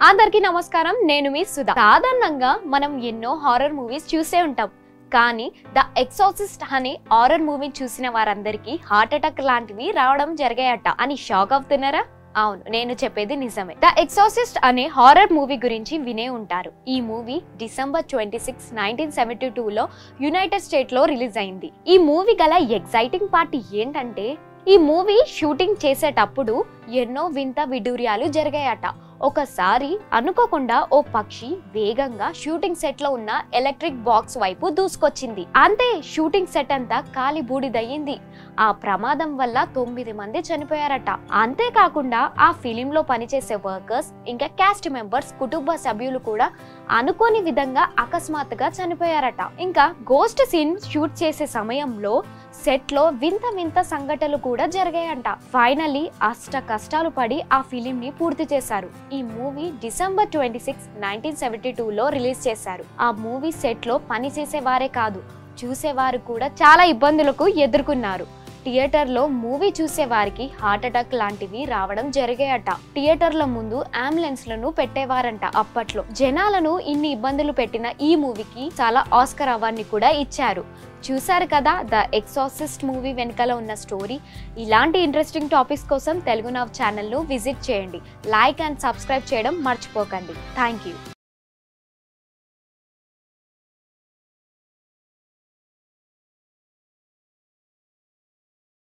అందరికీ నమస్కారం నేను మీ సుధా సాధారణంగా మనం ఎన్నో హారర్ మూవీస్ చూసే ఉంటాం కానీ ద ఎక్సాసిస్ట్ అనే హారర్ మూవీ చూసిన వారందరికీ హార్ట్ అటాక్ లాంటివి రావడం జరిగాయట అని షాక్ అవుతున్నారా అవును నేను చెప్పేది నిజమే ద ఎక్సాసిస్ట్ అనే హారర్ మూవీ గురించి వినే ఉంటారు ఈ movie December twenty six nineteen seventy టూలో యునైటెడ్ స్టేట్ లో రిలీజ్ అయింది ఈ మూవీ గల ఎగ్జైటింగ్ పార్ట్ ఏంటంటే ఈ మూవీ షూటింగ్ చేసేటప్పుడు ఎన్నో వింత విడూర్యాలు జరిగాయట ఒకసారి అనుకోకుండా ఓ పక్షి వేగంగా షూటింగ్ సెట్ లో ఉన్న ఎలక్ట్రిక్ బాక్స్ వైపు దూసుకొచ్చింది అంతే షూటింగ్ సెట్ అంతా కాలి బూడిదయ్యింది ఆ ప్రమాదం వల్ల తొమ్మిది మంది చనిపోయారట అంతేకాకుండా ఆ ఫిలిం లో పనిచేసే వర్కర్స్ ఇంకా క్యాస్ట్ మెంబర్స్ కుటుంబ సభ్యులు కూడా అనుకోని విధంగా అకస్మాత్తుగా చనిపోయారట ఇంకా గోస్ట్ సీన్ షూట్ చేసే సమయంలో సెట్ లో వింత వింత సంఘటనలు కూడా జరిగాయంట ఫైనలీ అష్ట కష్టాలు పడి ఆ ఫిలిం ని పూర్తి చేశారు ఈ movie December twenty six nineteen seventy two లో రిలీజ్ చేశారు ఆ మూవీ సెట్ లో పని చేసేవారే కాదు చూసేవారు కూడా చాలా ఇబ్బందులకు ఎదుర్కొన్నారు థియేటర్లో మూవీ చూసే వారికి హార్ట్ అటాక్ లాంటివి రావడం జరిగాయట థియేటర్ల ముందు అంబులెన్స్లను పెట్టేవారంట అప్పట్లో జనాలను ఇన్ని ఇబ్బందులు పెట్టిన ఈ మూవీకి చాలా ఆస్కర్ అవార్డుని కూడా ఇచ్చారు చూశారు కదా ద ఎక్సాసిస్ట్ మూవీ వెనకాల ఉన్న స్టోరీ ఇలాంటి ఇంట్రెస్టింగ్ టాపిక్స్ కోసం తెలుగు నవ్ ఛానల్ను విజిట్ చేయండి లైక్ అండ్ సబ్స్క్రైబ్ చేయడం మర్చిపోకండి థ్యాంక్ యూ